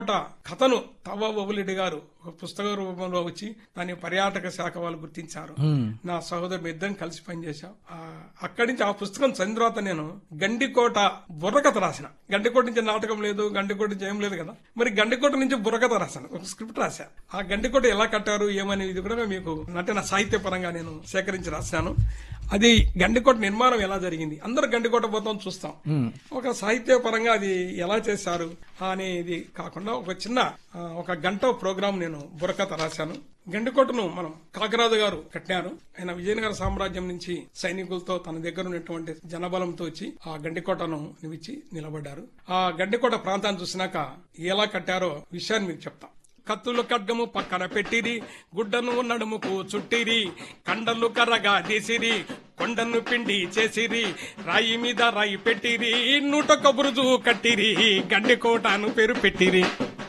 కథను తవ్వ బొబులెడ్డి గారు ఒక పుస్తక రూపంలో వచ్చి దాన్ని పర్యాటక శాఖ వాళ్ళు గుర్తించారు నా సహోదరు ఇద్దరం కలిసి పనిచేశాం ఆ, అక్కడి నుంచి ఆ పుస్తకం చదివిన తర్వాత నేను గండికోట బుర్రకథ రాసిన గండికోట నుంచి నాటకం లేదు గండికోట నుంచి ఏం లేదు కదా మరి గండికోట నుంచి బుర్రకథ రాశాను ఒక స్క్రిప్ట్ రాశా ఆ గండికోట ఎలా కట్టారు ఏమని ఇది కూడా మీకు నటన సాహిత్య పరంగా నేను సేకరించి రాశాను అది గండికోట నిర్మాణం ఎలా జరిగింది అందరు గండికోట పోతాం చూస్తాం ఒక సాహిత్య పరంగా అది ఎలా చేశారు అనేది కాకుండా ఒక చిన్న ఆ, ఒక గంట ప్రోగ్రాం నేను బుర్రకథ రాశాను గండికోటను మనం కాకరాజు గారు కట్టారు ఆయన విజయనగర సామ్రాజ్యం నుంచి సైనికులతో తన దగ్గర ఉన్నటువంటి జనబలంతో వచ్చి ఆ గండికోటను నిలిచి నిలబడ్డారు ఆ గండికోట ప్రాంతాన్ని చూసినాక ఎలా కట్టారో విషయాన్ని మీకు చెప్తా కత్తులు ఖడ్గము పక్కన పెట్టిరి గుడ్డను నడుముకు చుట్టిరి కండలు కర్రగా తీసిరి కొండను పిండి చేసిరి రాయి మీద రాయి పెట్టిరి నూటొక్క బురుజు కట్టిరి గండికోటను పేరు పెట్టిరి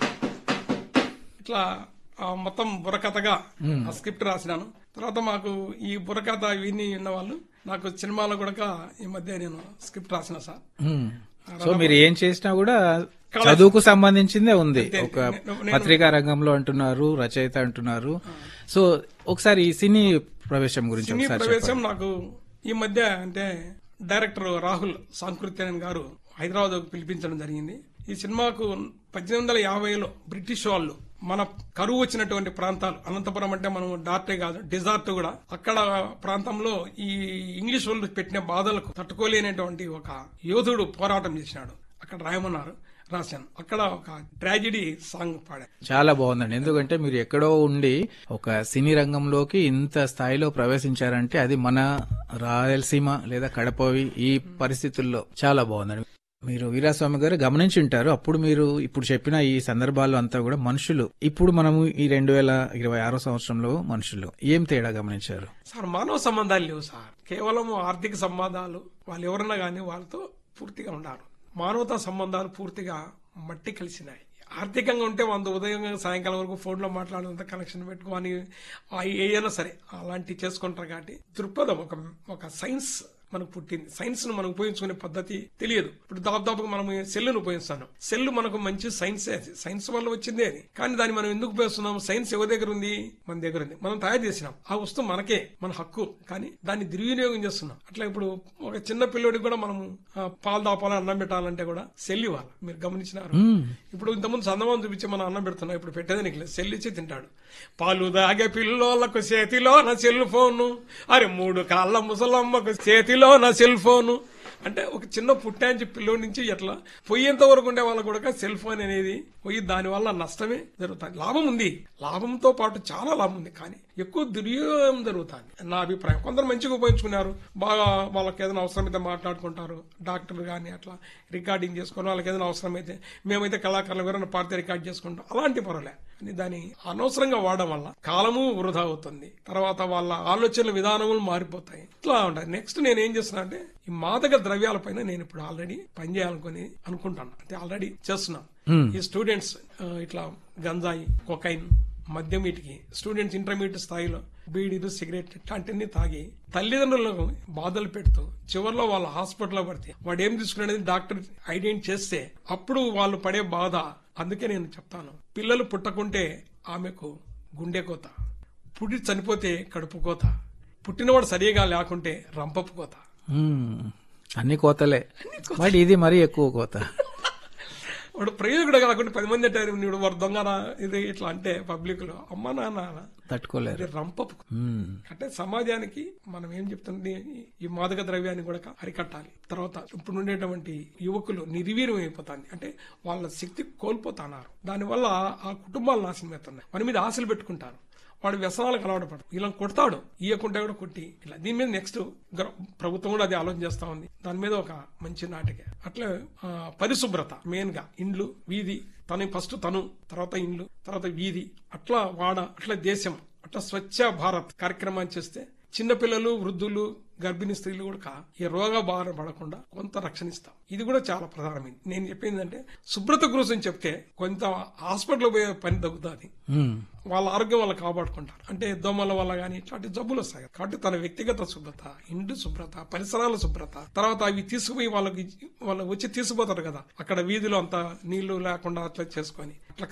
ఇట్లా ఆ మొత్తం బుర్రకథగా ఆ స్క్రిప్ట్ రాసినాను తర్వాత మాకు ఈ బుర్రకథ విని ఉన్న వాళ్ళు నాకు సినిమాలో కూడా ఈ మధ్య నేను స్క్రిప్ట్ రాసిన సార్ మ్మ్. సో మీరు ఏం చేసినా కూడా చదువుకు సంబంధించిందే ఉంది ఒక పత్రికా రంగంలో అంటున్నారు రచయిత అంటున్నారు సో ఒకసారి ఈ సినీ ప్రవేశం గురించి సినీ ఒకసారి ప్రవేశం నాకు ఈ మధ్య అంటే డైరెక్టర్ రాహుల్ సాంకృత్యన్ గారు హైదరాబాద్ పిలిపించడం జరిగింది ఈ సినిమాకు పద్దెనిమిది వందల యాభైలో బ్రిటిష్ వాళ్ళు మన కరువు వచ్చినటువంటి ప్రాంతాలు అనంతపురం అంటే మనం డార్టే కాదు డిజార్ట్ కూడా అక్కడ ప్రాంతంలో ఈ ఇంగ్లీష్ వాళ్ళు పెట్టిన బాధలకు తట్టుకోలేనటువంటి ఒక యోధుడు పోరాటం చేసినాడు అక్కడ రాయమన్నారు రాశాను అక్కడ ఒక ట్రాజిడీ సాంగ్ పాడా చాలా బాగుందండి ఎందుకంటే మీరు ఎక్కడో ఉండి ఒక సినీ రంగంలోకి ఇంత స్థాయిలో ప్రవేశించారంటే అది మన రాయలసీమ లేదా కడపవి ఈ పరిస్థితుల్లో చాలా బాగుందండి మీరు వీరాస్వామి గారు గమనించి ఉంటారు అప్పుడు మీరు ఇప్పుడు చెప్పిన ఈ సందర్భాల్లో అంతా కూడా మనుషులు ఇప్పుడు మనము ఈ రెండు వేల ఇరవై ఆరో సంవత్సరంలో మనుషులు ఏం తేడా గమనించారు సార్ మానవ సంబంధాలు లేవు సార్ కేవలం ఆర్థిక సంబంధాలు వాళ్ళు ఎవరన్నా కానీ వాళ్ళతో పూర్తిగా ఉన్నారు మానవతా సంబంధాలు పూర్తిగా మట్టి కలిసినాయి ఆర్థికంగా ఉంటే వంద ఉదయం సాయంకాలం వరకు ఫోన్లో మాట్లాడేంత కనెక్షన్ పెట్టుకొని ఆ ఏదైనా సరే అలాంటివి చేసుకుంటారు కాబట్టి దృక్పథం ఒక ఒక సైన్స్ మనకు పుట్టింది సైన్స్ ను మనం ఉపయోగించుకునే పద్ధతి తెలియదు ఇప్పుడు దాదాపుగా మనం సెల్లును ఉపయోగిస్తాను సెల్ మనకు మంచి సైన్స్ అది సైన్స్ వల్ల వచ్చిందే అది కానీ దాన్ని మనం ఎందుకు ఉపయోగిస్తున్నాం సైన్స్ ఎవరి దగ్గర ఉంది మన దగ్గర ఉంది మనం తయారు చేసినాం ఆ వస్తువు మనకే మన హక్కు కానీ దాన్ని దుర్వినియోగం చేస్తున్నాం అట్లా ఇప్పుడు ఒక చిన్న పిల్లోడికి కూడా మనం ఆ, పాలు దాపాలని అన్నం పెట్టాలంటే కూడా సెల్ ఇవ్వాలి మీరు గమనించినారు ఇప్పుడు ఇంతకుముందు చందమామ చూపించి మనం అన్నం పెడుతున్నాం ఇప్పుడు పెట్టేది నీకు లేదు. సెల్ ఇచ్చి తింటాడు పాలు దాగే పిల్లోళ్ళకు చేతిలో నా సెల్ ఫోను అరే మూడు కాళ్ళ ముసలమ్మకు చేతిలో నా సెల్ ఫోను అంటే ఒక చిన్న పుట్టాంచి పిల్లోడి నుంచి ఎట్లా పోయేంత వరకు ఉండే వాళ్ళకు కూడా సెల్ ఫోన్ అనేది పోయి దాని వల్ల నష్టమే జరుగుతుంది లాభం ఉంది లాభంతో పాటు చాలా లాభం ఉంది కానీ ఎక్కువ దుర్యోగం జరుగుతుంది నా అభిప్రాయం కొందరు మంచిగా ఉపయోగించుకున్నారు బాగా వాళ్ళకి ఏదైనా అవసరమైతే మాట్లాడుకుంటారు డాక్టర్ కానీ అట్లా రికార్డింగ్ చేసుకొని వాళ్ళకి ఏదైనా అవసరమైతే మేమైతే కళాకారులు ఎవరైనా పాడితే రికార్డ్ చేసుకుంటాం అలాంటి పర్వాలే అని దాన్ని అనవసరంగా వాడడం వల్ల కాలము వృధా అవుతుంది తర్వాత వాళ్ళ ఆలోచనల విధానములు మారిపోతాయి ఇట్లా ఉంటాయి నెక్స్ట్ నేను ఏం చేస్తున్నా అంటే ఈ మాదక ద్రవ్యాలపైన నేను ఇప్పుడు ఆల్రెడీ పనిచేయాలనుకుని అనుకుంటాను అంటే ఆల్రెడీ చేస్తున్నాను ఈ స్టూడెంట్స్ ఆ, ఇట్లా గంజాయి కొకైన్ మద్యం వీటికి స్టూడెంట్స్ ఇంటర్మీడియట్ స్థాయిలో బీడీలు సిగరెట్ ఇట్లాంటివన్నీ తాగి తల్లిదండ్రులకు బాధలు పెడుతూ చివరిలో వాళ్ళ హాస్పిటల్లో పడితే వాడు ఏం తీసుకునేది డాక్టర్ ఐడెంట్ చేస్తే అప్పుడు వాళ్ళు పడే బాధ అందుకే నేను చెప్తాను పిల్లలు పుట్టకుంటే ఆమెకు గుండె కోత పుట్టి చనిపోతే కడుపు కోత పుట్టినవాడు సరిగా లేకుంటే రంపపు కోత మ్మ్. అన్ని కోతలే బట్ ఇది మరీ ఎక్కువ కోత వాడు ప్రయోజకుడు కాకుండా పది మంది అంటారు నీడు వాడు దొంగనా ఇది ఇట్లా అంటే పబ్లిక్ లో అమ్మ నాన్న తట్టుకోలేరు ఇది రంపపు మ్మ్. అంటే సమాజానికి మనం ఏం చెప్తుంది ఈ మాదక ద్రవ్యాన్ని కూడా అరికట్టాలి తర్వాత ఇప్పుడు ఉండేటువంటి యువకులు నిర్వీర్యం అయిపోతాంది అంటే వాళ్ళ శక్తి కోల్పోతున్నారు దానివల్ల ఆ కుటుంబాలు నాశనం అవుతున్నాయి మన మీద ఆశలు పెట్టుకుంటారు వాడు వ్యసనాలకు అలవాటు పడు ఇలా కొడతాడు ఇయ్యకుంటే కూడా కొట్టి ఇలా దీని మీద నెక్స్ట్ ప్రభుత్వం కూడా అది ఆలోచన చేస్తా ఉంది దాని మీద ఒక మంచి నాటిక అట్లే ఆ, పరిశుభ్రత మెయిన్ గా ఇండ్లు వీధి తను ఫస్ట్ తను తర్వాత ఇండ్లు తర్వాత వీధి అట్లా వాడ అట్లా దేశం అట్లా స్వచ్ఛ భారత్ కార్యక్రమాన్ని చేస్తే చిన్నపిల్లలు వృద్ధులు గర్భిణీ స్త్రీలు కూడా ఈ రోగ బారిన పడకుండా కొంత రక్షణ ఇస్తాం ఇది కూడా చాలా ప్రధానమైంది నేను చెప్పింది అంటే శుభ్రత గురించి చెప్తే కొంత హాస్పిటల్ పోయే పని తగ్గుతుంది ఉమ్, వాళ్ళ ఆరోగ్యం వాళ్ళు కాపాడుకుంటారు అంటే దోమల వల్ల కానీ ఇట్లాంటి జబ్బులు వస్తాయి కాబట్టి తన వ్యక్తిగత శుభ్రత ఇంటి శుభ్రత పరిసరాల శుభ్రత తర్వాత అవి తీసుకుపోయి వాళ్ళకి వాళ్ళు వచ్చి తీసుకుపోతారు కదా అక్కడ వీధిలో అంతా నీళ్లు లేకుండా అట్లా చేసుకొని అట్లా